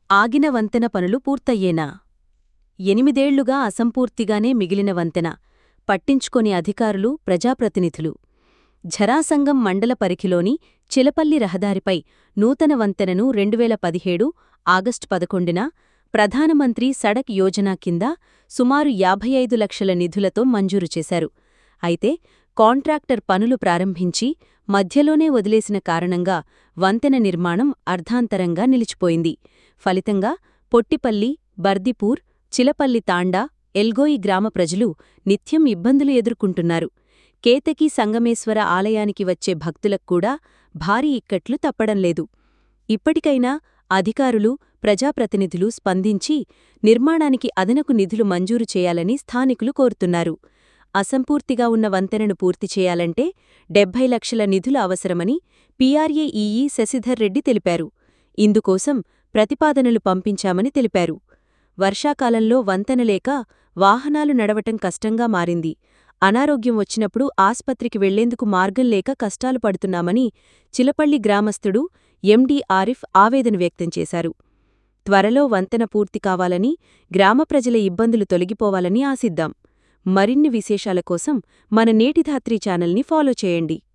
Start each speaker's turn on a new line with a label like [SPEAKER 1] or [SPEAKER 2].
[SPEAKER 1] ఆగిన వంతెన పనులు పూర్తయ్యేనా ఎనిమిదేళ్లుగా అసంపూర్తిగానే మిగిలిన వంతెన పట్టించుకొని అధికారులు ప్రజాప్రతినిధులు ఝరాసంగం మండల పరిధిలోని చిలపల్లి రహదారిపై నూతన వంతెనను రెండువేల పదిహేడు ఆగస్టు పదకొండున ప్రధానమంత్రి సడక్ యోజన కింద సుమారు యాభై ఐదు లక్షల నిధులతో మంజూరు చేశారు అయితే కాంట్రాక్టర్ పనులు ప్రారంభించి మధ్యలోనే వదిలేసిన కారణంగా వంతెన నిర్మాణం అర్ధాంతరంగా నిలిచిపోయింది ఫలితంగా పొట్టిపల్లి బర్దిపూర్ చిలపల్లి తాండా ఎల్గోయి గ్రామ ప్రజలు నిత్యం ఇబ్బందులు ఎదుర్కొంటున్నారు కేతకి సంగమేశ్వర ఆలయానికి వచ్చే భక్తులక్కూడా భారీ ఇక్కట్లు తప్పడంలేదు ఇప్పటికైనా అధికారులు ప్రజాప్రతినిధులు స్పందించి నిర్మాణానికి అదనకు నిధులు మంజూరు చేయాలని స్థానికులు కోరుతున్నారు అసంపూర్తిగా ఉన్న వంతెనను పూర్తి చేయాలంటే డెబ్బై లక్షల నిధులు అవసరమని పీఆర్ఏ ఈఈ శశిధర్ రెడ్డి తెలిపారు ఇందుకోసం ప్రతిపాదనలు పంపించామని తెలిపారు వర్షాకాలంలో వంతెన లేక వాహనాలు నడవటం కష్టంగా మారింది అనారోగ్యం వచ్చినప్పుడు ఆస్పత్రికి వెళ్లేందుకు మార్గం లేక కష్టాలు పడుతున్నామని చిలపల్లి గ్రామస్థుడు ఎండీ ఆరిఫ్ ఆవేదన వ్యక్తం చేశారు త్వరలో వంతెన పూర్తి కావాలని గ్రామ ప్రజల ఇబ్బందులు తొలగిపోవాలని ఆశిద్దాం మరిన్ని విశేషాల కోసం మన నేటిధాత్రి ఛానల్ని ఫాలో చేయండి